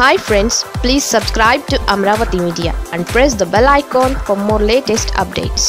hi friends please subscribe to Amaravati media and press the bell icon for more latest updates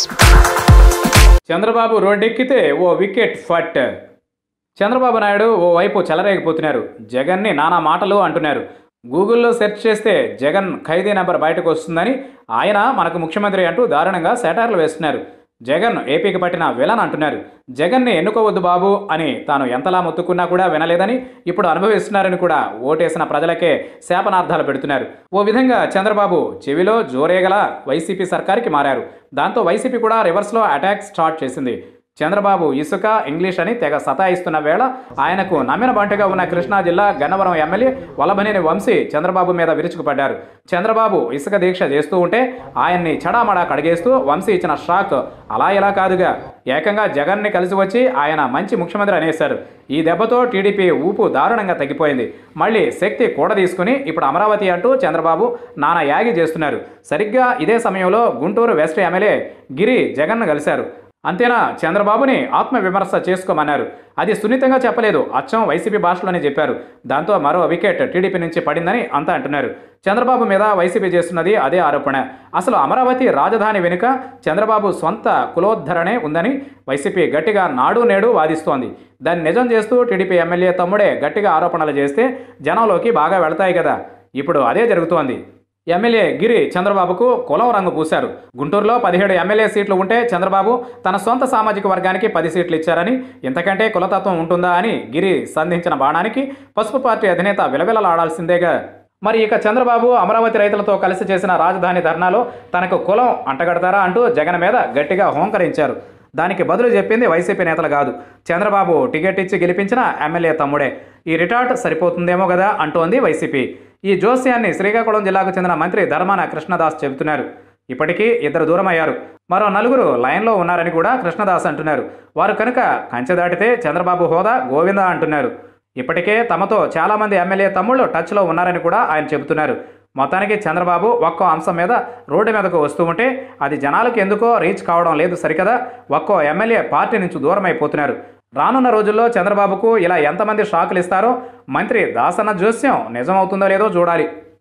Chandrababu రోడ్డెక్కితే ఓ wicket ఫట్ చంద్రబాబు నాయుడు ఓ వైపు చెలరేగిపోతున్నారు జగన్ని నానా మాటలు అంటున్నారు గూగుల్లో సెర్చ్ చేస్తే జగన్ ఖైదీ నెంబర్ బయటకు వస్తుందని ఆయన మనకు ముఖ్యమంత్రి అంటూ దారుణంగా సెటార్లు వేస్తున్నారు జగన్ ఏపీకి పట్టిన విలన్ అంటున్నారు జగన్ని ఎన్నుకోవద్దు బాబు అని తాను ఎంతలా మొత్తుకున్నా కూడా వినలేదని ఇప్పుడు అనుభవిస్తున్నారని కూడా ఓటేసిన ప్రజలకే శాపనార్థాలు పెడుతున్నారు ఓ విధంగా చంద్రబాబు చెవిలో జోరేగల వైసీపీ సర్కార్కి మారారు దాంతో వైసీపీ కూడా రివర్స్లో అటాక్ స్టార్ట్ చేసింది చంద్రబాబు ఇసుక ఇంగ్లీష్ అని తెగ సతాయిస్తున్న వేళ ఆయనకు నమ్మిన బంటుగా ఉన్న కృష్ణా జిల్లా గన్నవరం ఎమ్మెల్యే వలభనేని వంశీ చంద్రబాబు మీద విరుచుకుపడ్డారు చంద్రబాబు ఇసుక దీక్ష చేస్తూ ఉంటే ఆయన్ని చడామడా కడిగేస్తూ వంశీ ఇచ్చిన షాక్ అలా ఇలా కాదుగా ఏకంగా జగన్ని కలిసి వచ్చి ఆయన మంచి ముఖ్యమంత్రి అనేశారు ఈ దెబ్బతో టీడీపీ ఊపు దారుణంగా తగ్గిపోయింది మళ్ళీ శక్తి కూడ తీసుకుని ఇప్పుడు అమరావతి అంటూ చంద్రబాబు నానా యాగి చేస్తున్నారు సరిగ్గా ఇదే సమయంలో గుంటూరు వెస్ట్ ఎమ్మెల్యే గిరి జగన్ను కలిశారు అంతేనా చంద్రబాబుని ఆత్మవిమర్శ చేసుకోమన్నారు అది సున్నితంగా చెప్పలేదు అచ్చం వైసీపీ భాషలోనే చెప్పారు దాంతో మరో వికెట్ టీడీపీ నుంచి పడిందని అంతా అంటున్నారు చంద్రబాబు మీద వైసీపీ చేస్తున్నది అదే ఆరోపణ అసలు అమరావతి రాజధాని వెనుక చంద్రబాబు సొంత కులోద్ధరణే ఉందని వైసీపీ గట్టిగా నాడు నేడు వాదిస్తోంది దాన్ని నిజం చేస్తూ టీడీపీ ఎమ్మెల్యే తమ్ముడే గట్టిగా ఆరోపణలు చేస్తే జనంలోకి బాగా వెళతాయి కదా ఇప్పుడు అదే జరుగుతోంది ఎమ్మెల్యే గిరి చంద్రబాబుకు కులం రంగు పూశారు గుంటూరులో పదిహేడు ఎమ్మెల్యే సీట్లు ఉంటే చంద్రబాబు తన సొంత సామాజిక వర్గానికి పది సీట్లు ఇచ్చారని ఇంతకంటే కులతత్వం ఉంటుందా అని గిరి సంధించిన బాణానికి పసుపు పార్టీ అధినేత విలవిలలాడాల్సిందేగా మరి ఇక చంద్రబాబు అమరావతి రైతులతో కలిసి చేసిన రాజధాని ధర్నాలో తనకు కులం అంటగడతారా అంటూ జగన్ మీద గట్టిగా హోంకరించారు దానికి బదులు చెప్పింది వైసీపీ నేతలు కాదు చంద్రబాబు టికెట్ ఇచ్చి గెలిపించిన ఎమ్మెల్యే తమ్ముడే ఈ రిటార్ట్ సరిపోతుందేమో కదా అంటోంది వైసీపీ ఈ జోస్యాన్ని శ్రీకాకుళం జిల్లాకు చెందిన మంత్రి ధర్మాన కృష్ణదాస్ చెబుతున్నారు ఇప్పటికీ ఇద్దరు దూరం అయ్యారు మరో నలుగురు లైన్లో ఉన్నారని కూడా కృష్ణదాస్ అంటున్నారు వారు కనుక కంచె దాటితే చంద్రబాబు హోదా గోవిందా అంటున్నారు ఇప్పటికే తమతో చాలామంది ఎమ్మెల్యే తమ్ముళ్ళు టచ్లో ఉన్నారని కూడా ఆయన చెబుతున్నారు మొత్తానికి చంద్రబాబు ఒక్కో అంశం మీద రోడ్డు మీదకు వస్తూ ఉంటే అది జనాలకు ఎందుకో రీచ్ కావడం లేదు సరికదా ఒక్కో ఎమ్మెల్యే పార్టీ నుంచి దూరం అయిపోతున్నారు రానున్న రోజుల్లో చంద్రబాబుకు ఇలా ఎంతమంది షాకులు ఇస్తారో మంత్రి దాసన్న జోస్యం నిజమవుతుందో లేదో చూడాలి